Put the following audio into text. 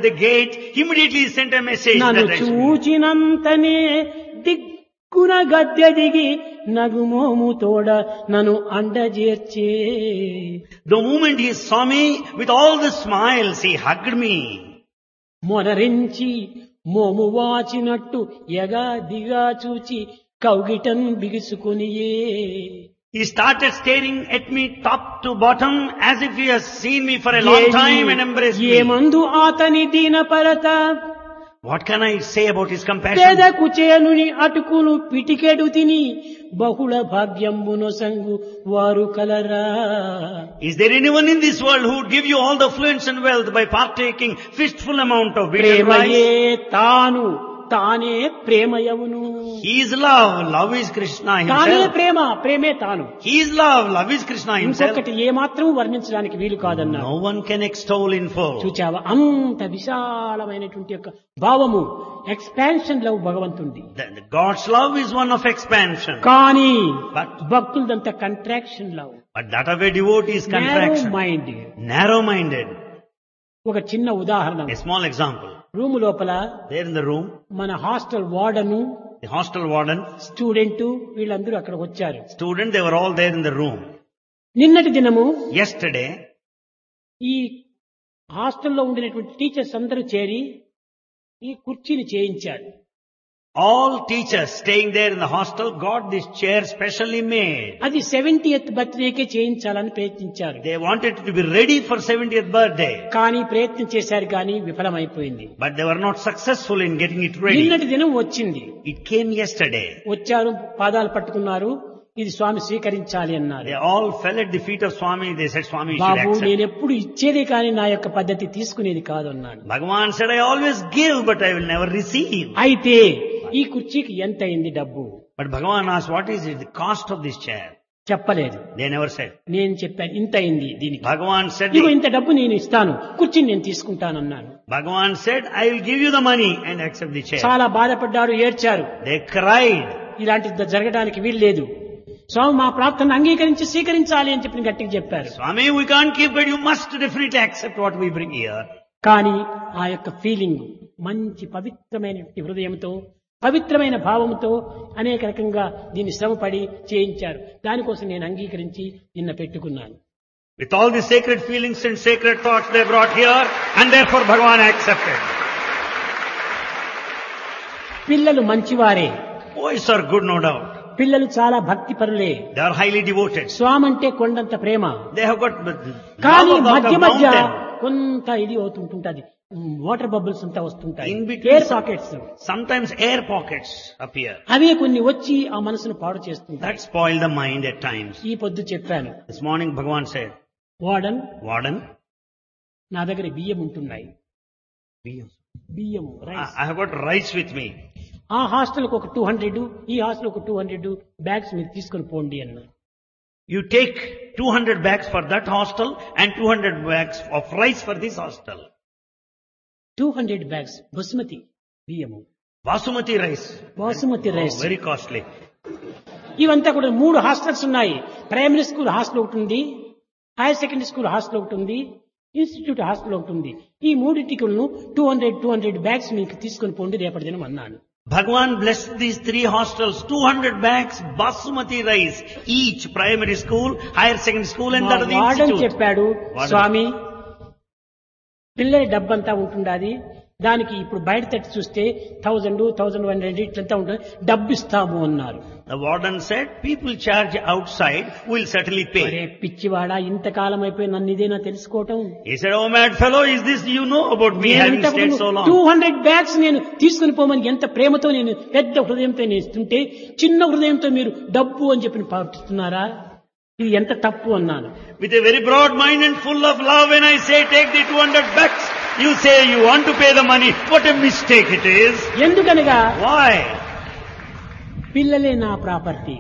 the gate, immediately he sent a message నన్ను that I should- చూచినంతనే దిక్కున గద్దె దిగి నగుమోము తోడ నన్ను అండజేర్చే The moment he saw me, with all the smiles, he hugged me. మొనరించి మోము వాచినట్టు ఎగా దిగా చూచి కౌగిటన్ బిగుసుకునియే He started staring at me top to bottom as if he has seen me for a long time and embraced me. ఏమందు అతని దీనపరత What can I say about his compassion? పేద కుచేలుని అటుకులు పిటికెడు తిని బహుళ భాగ్యంబును సంగు వారు కలరా Is there anyone in this world who would give you all the affluence and wealth by partaking fistful amount of bitter ప్రేమయే rice? తాను తానే ప్రేమయవును He is love. Love is Krishna తానే himself. ప్రేమ ప్రేమే తాను He is love. Love is Krishna himself. ఇంకొకటి ఏ మాత్రం వర్ణించడానికి వీలు కాదన్నారు No one can extol in full. చూచావా అంత విశాలమైనటువంటి యొక్క భావము ఎక్స్పాన్షన్ లవ్ భగవంతుంది The- the God's love is one of expansion. కానీ But, భక్తులదంతా contraction love but that of a devotee is contraction. Mind Narrow-minded. ఒక చిన్న ఉదాహరణ A small example. రూమ్ లోపల There in the room, మన హాస్టల్ వార్డను the hostel warden, student వీళ్ళందరూ అక్కడికి వచ్చారు student, they were all there in the room. నిన్నటి దినము Yesterday, ఈ హాస్టల్లో ఉండినటువంటి టీచర్స్ అందరూ చేరి ఈ కుర్చీని చేయించారు all teachers staying there in the hostel got this chair specially made. అది సెవెంటీ ఎత్ బర్త్డేకే చేయించాలని ప్రయత్నించారు They wanted it to be ready for 70th birthday. కానీ ప్రయత్నం చేశారు కానీ విఫలమైపోయింది But they were not successful in getting it ready. నిన్నటి దినం వచ్చింది It came yesterday. వచ్చారు పాదాలు పట్టుకున్నారు ఇది స్వామి స్వీకరించాలి అన్నారు They all fell at the feet of Swami. They said, Swami, you should Babu accept. నేను ఎప్పుడు ఇచ్చేదే కానీ నా యొక్క పద్ధతి తీసుకునేది కాదు అన్నాడు Bhagavan said, I always give, but I will never receive. అయితే ఈ కుర్చీకి ఎంత అయింది డబ్బు But Bhagavan asked, what is it, the cost of this chair? చెప్పలేదు They never said. నేను చెప్పాను ఇంత అయింది దీనికి Bhagavan said, ఇదిగో ఇంత డబ్బు నేను ఇస్తాను కుర్చీని నేను తీసుకుంటానన్నాను Bhagavan said, I will give you the money and accept the chair. చాలా బాధపడ్డారు ఏడ్చారు They cried. ఇలాంటి జరగడానికి వీల్లేదు స్వామి మా ప్రార్థన అంగీకరించి స్వీకరించాలి అని చెప్పి గట్టిగా చెప్పారు Swami, we can't keep it. You must definitely accept what we bring here. కానీ ఆ యొక్క ఫీలింగ్ మంచి పవిత్రమైన హృదయంతో పవిత్రమైన భావంతో అనేక రకంగా దీన్ని శ్రమపడి చేయించారు దానికోసం నేను అంగీకరించి నిన్న పెట్టుకున్నాను With all the sacred feelings and sacred thoughts they brought here, and therefore Bhagavan accepted. పిల్లలు మంచివారే Boys are good, no doubt. పిల్లలు చాలా భక్తి పరులే They are highly devoted. స్వామి అంటే కొండంత ప్రేమ They have got కానీ love of మధ్య the మధ్య mountain. కొంత ఇది అవుతుంటుంటది వాటర్ బబుల్స్ అంతా వస్తుంటాయి In between air some- sockets Sometimes air pockets appear. అవే కొన్ని వచ్చి ఆ మనసును పాడు చేస్తుంటాయి That spoil the mind at times. ఈ పొద్దు చెప్పాను This morning Bhagavan said, warden Warden, నా దగ్గర బియ్యం ఉంటున్నాయి బియ్యం I rice I have got rice with me. ఆ హాస్టల్కి ఒక టూ హండ్రెడ్ ఈ హాస్టల్ ఒక టూ హండ్రెడ్ బ్యాగ్స్ మీరు తీసుకొని పోండి అన్నారు You take 200 bags for that hostel and 200 bags of rice for this hostel. Two hundred bags basmati బియ్యము Basmati rice. Basmati Oh, rice very costly. ఇవంతా కూడా మూడు హాస్టల్స్ ఉన్నాయి ప్రైమరీ స్కూల్ హాస్టల్ ఒకటి ఉంది హైయర్ సెకండరీ స్కూల్ హాస్టల్ ఒకటి ఉంది ఇన్స్టిట్యూట్ హాస్టల్ ఒకటి ఉంది ఈ మూడింటికులను two hundred two hundred bags మీకు తీసుకొని పోండి రేపటి దినం అన్నాను Bhagavan blessed these three hostels, 200 bags basmati rice, each primary school, higher secondary school and that of the warden institute. చెప్పాడు వార్డెన్. స్వామి పిల్లల డబ్బంతా ఉంటుండాది దానికి ఇప్పుడు బయట తట్టి చూస్తే థౌజండ్ థౌజండ్ వన్ హండ్రెడ్ ఇట్లంతా ఉంటుంది డబ్బు ఇస్తాము అన్నారు The warden said, people charge outside, we'll certainly అరే pay. పిచ్చివాడా ఇంతకాలం అయిపోయి నన్ను ఇదేనా తెలుసుకోవటం He said, oh mad fellow, is this you know about me having stayed so too long? Hundred bags నేను తీసుకుని పోమని ఎంత ప్రేమతో నేను పెద్ద హృదయంతో నేను ఇస్తుంటే చిన్న హృదయంతో మీరు డబ్బు అని చెప్పి పాటిస్తున్నారా ఇది ఎంత తప్పు అన్నాను With a very broad mind and full of love, when I say take the 200 bags, you say you want to pay the money. What a mistake it is. ఎందుకనగా Why? పిల్లలే నా ప్రాపర్టీ